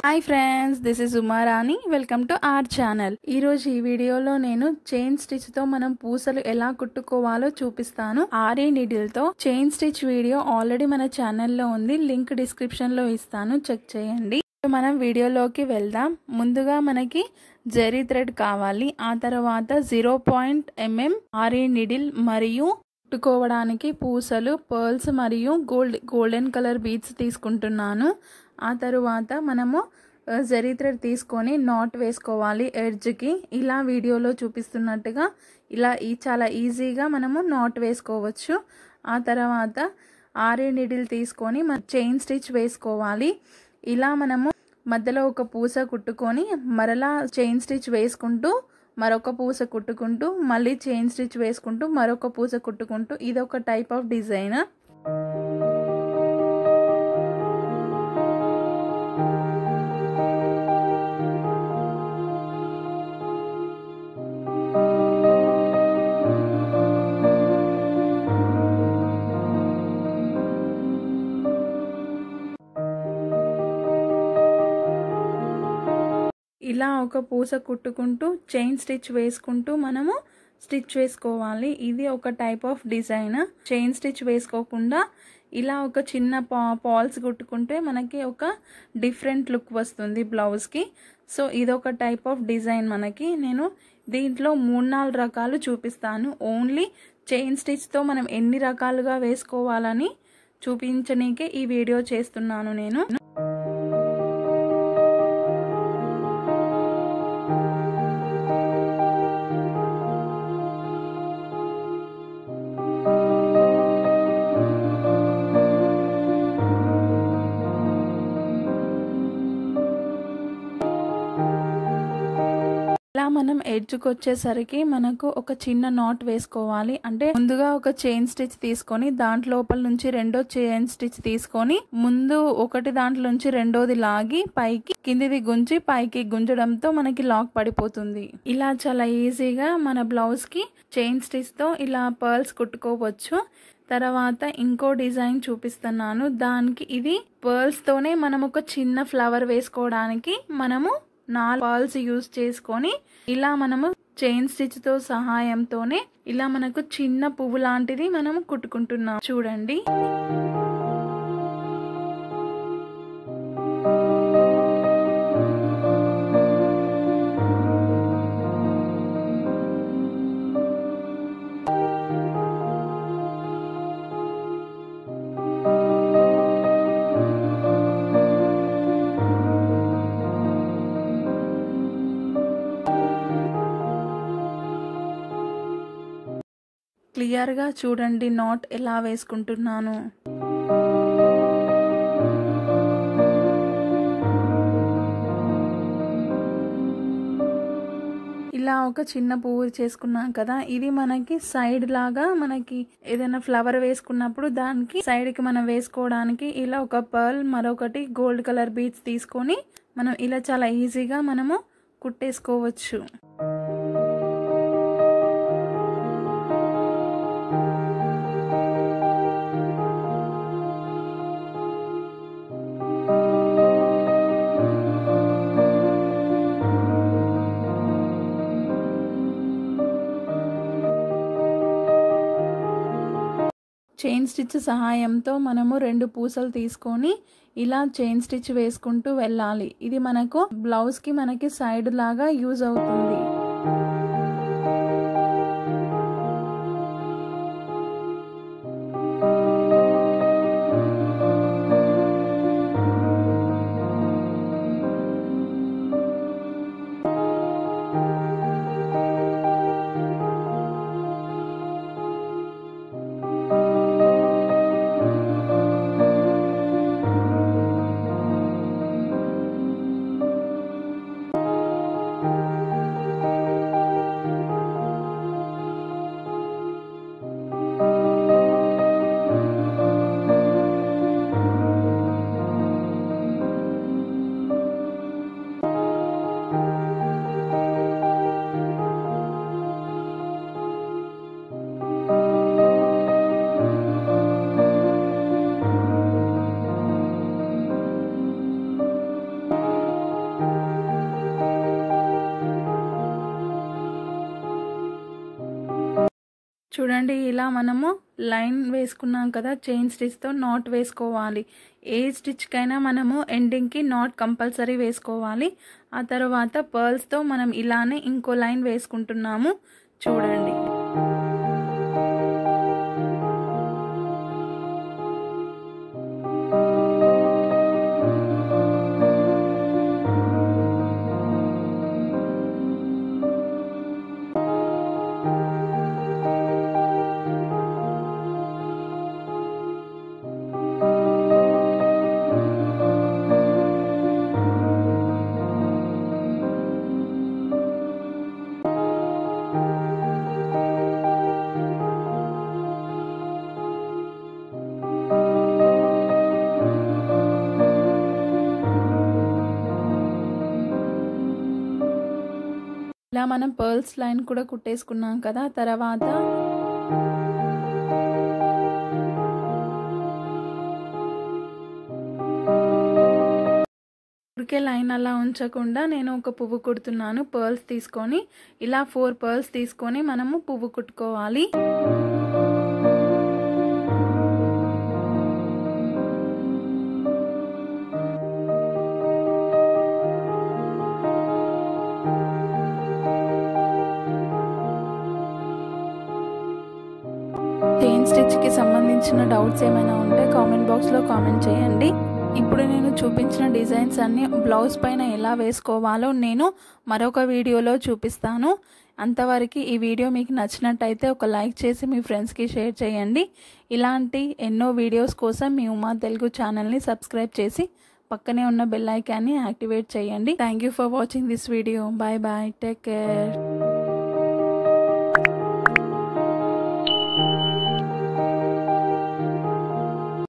hi friends this is Umarani welcome to our channel ఈరోజు ఈ వీడియోలో నేను చైన్ స్టిచ్ తో మనం పూసలు ఎలా కుట్టుకోవాలో చూపిస్తాను ఆరే నీడిల్ తో చైన్ స్టిచ్ వీడియో ఆల్రెడీ మన ఛానల్లో ఉంది లింక్ డిస్క్రిప్షన్ లో ఇస్తాను చెక్ చేయండి మనం వీడియోలోకి వెళ్దాం ముందుగా మనకి జరీ థ్రెడ్ కావాలి ఆ తర్వాత జీరో పాయింట్ ఎంఎం ఆరే నిడిల్ మరియు కుట్టుకోవడానికి పూసలు పర్ల్స్ మరియు గోల్డ్ గోల్డెన్ కలర్ బీడ్స్ తీసుకుంటున్నాను ఆ తరువాత మనము జరీ థ్రెడ్ తీసుకొని నాట్ వేసుకోవాలి ఎడ్జ్కి ఇలా వీడియోలో చూపిస్తున్నట్టుగా ఇలా ఈ చాలా ఈజీగా మనము నాట్ వేసుకోవచ్చు ఆ తర్వాత ఆరే నిడిల్ తీసుకొని చైన్ స్టిచ్ వేసుకోవాలి ఇలా మనము మధ్యలో ఒక పూస కుట్టుకొని మరలా చైన్ స్టిచ్ వేసుకుంటూ మరొక పూస కుట్టుకుంటూ మళ్ళీ చైన్ స్టిచ్ వేసుకుంటూ మరొక పూస కుట్టుకుంటూ ఇది ఒక టైప్ ఆఫ్ డిజైన్ ఇలా ఒక పూస కుట్టుకుంటూ చైన్ స్టిచ్ వేసుకుంటూ మనము స్టిచ్ వేసుకోవాలి ఇది ఒక type of design chain stitch వేసుకోకుండా ఇలా ఒక చిన్న పా పాల్స్ కుట్టుకుంటే మనకి ఒక డిఫరెంట్ లుక్ వస్తుంది బ్లౌజ్కి సో ఇదొక టైప్ ఆఫ్ డిజైన్ మనకి నేను దీంట్లో మూడు నాలుగు రకాలు చూపిస్తాను ఓన్లీ చైన్ స్టిచ్తో మనం ఎన్ని రకాలుగా వేసుకోవాలని చూపించనీకే ఈ వీడియో చేస్తున్నాను నేను ఇలా మనం ఎడ్జ్కి వచ్చేసరికి మనకు ఒక చిన్న నాట్ వేసుకోవాలి అంటే ముందుగా ఒక చైన్ స్టిచ్ తీసుకొని దాంట్లోపల నుంచి రెండో చైన్ స్టిచ్ తీసుకొని ముందు ఒకటి దాంట్లో నుంచి రెండోది లాగి పైకి కిందిది గుంజి పైకి గుంజడంతో మనకి లాక్ పడిపోతుంది ఇలా చాలా ఈజీగా మన బ్లౌజ్ కి చైన్ స్టిచ్ తో ఇలా పర్ల్స్ కుట్టుకోవచ్చు తర్వాత ఇంకో డిజైన్ చూపిస్తున్నాను దానికి ఇది పర్ల్స్ తోనే మనం ఒక చిన్న ఫ్లవర్ వేసుకోవడానికి మనము నాలుగు పర్ల్స్ యూస్ చేసుకొని ఇలా మనము చైన్ స్టిచ్ తో సహాయంతోనే ఇలా మనకు చిన్న పువ్వు లాంటిది మనము కుట్టుకుంటున్నాం చూడండి క్లియర్గా చూడండి నాట్ ఎలా వేసుకుంటున్నాను ఇలా ఒక చిన్న పువ్వు చేసుకున్నాం కదా ఇది మనకి సైడ్ లాగా మనకి ఏదైనా ఫ్లవర్ వేసుకున్నప్పుడు దానికి సైడ్ కి మనం వేసుకోవడానికి ఇలా ఒక పర్ల్ మరొకటి గోల్డ్ కలర్ బీడ్స్ తీసుకొని మనం ఇలా చాలా ఈజీగా మనము కుట్టేసుకోవచ్చు చైన్ స్టిచ్ సహాయంతో మనము రెండు పూసలు తీసుకొని ఇలా చైన్ స్టిచ్ వేసుకుంటూ వెళ్ళాలి ఇది మనకు బ్లౌజ్కి మనకి సైడ్ లాగా యూజ్ అవుతుంది చూడండి ఇలా మనము లైన్ వేసుకున్నాం కదా చైన్ స్టిచ్తో నాట్ వేసుకోవాలి ఏ స్టిచ్కైనా మనము ఎండింగ్కి నాట్ కంపల్సరీ వేసుకోవాలి ఆ తర్వాత పర్ల్స్తో మనం ఇలానే ఇంకో లైన్ వేసుకుంటున్నాము చూడండి ఇలా మనం పర్ల్స్ లైన్ కూడా కుట్టేసుకున్నాం కదా తర్వాత ఊరికే లైన్ అలా ఉంచకుండా నేను ఒక పువ్వు కుడుతున్నాను పర్ల్స్ తీసుకొని ఇలా ఫోర్ పర్ల్స్ తీసుకొని మనము పువ్వు కుట్టుకోవాలి చైన్ స్టిచ్కి సంబంధించిన డౌట్స్ ఏమైనా ఉంటే కామెంట్ బాక్స్లో కామెంట్ చేయండి ఇప్పుడు నేను చూపించిన డిజైన్స్ అన్ని బ్లౌజ్ పైన ఎలా వేసుకోవాలో నేను మరొక వీడియోలో చూపిస్తాను అంతవరకు ఈ వీడియో మీకు నచ్చినట్టయితే ఒక లైక్ చేసి మీ ఫ్రెండ్స్కి షేర్ చేయండి ఇలాంటి ఎన్నో వీడియోస్ కోసం మీ ఉమా తెలుగు ఛానల్ని సబ్స్క్రైబ్ చేసి పక్కనే ఉన్న బెల్ ఐకాన్ని యాక్టివేట్ చేయండి thank you for watching this video bye bye take care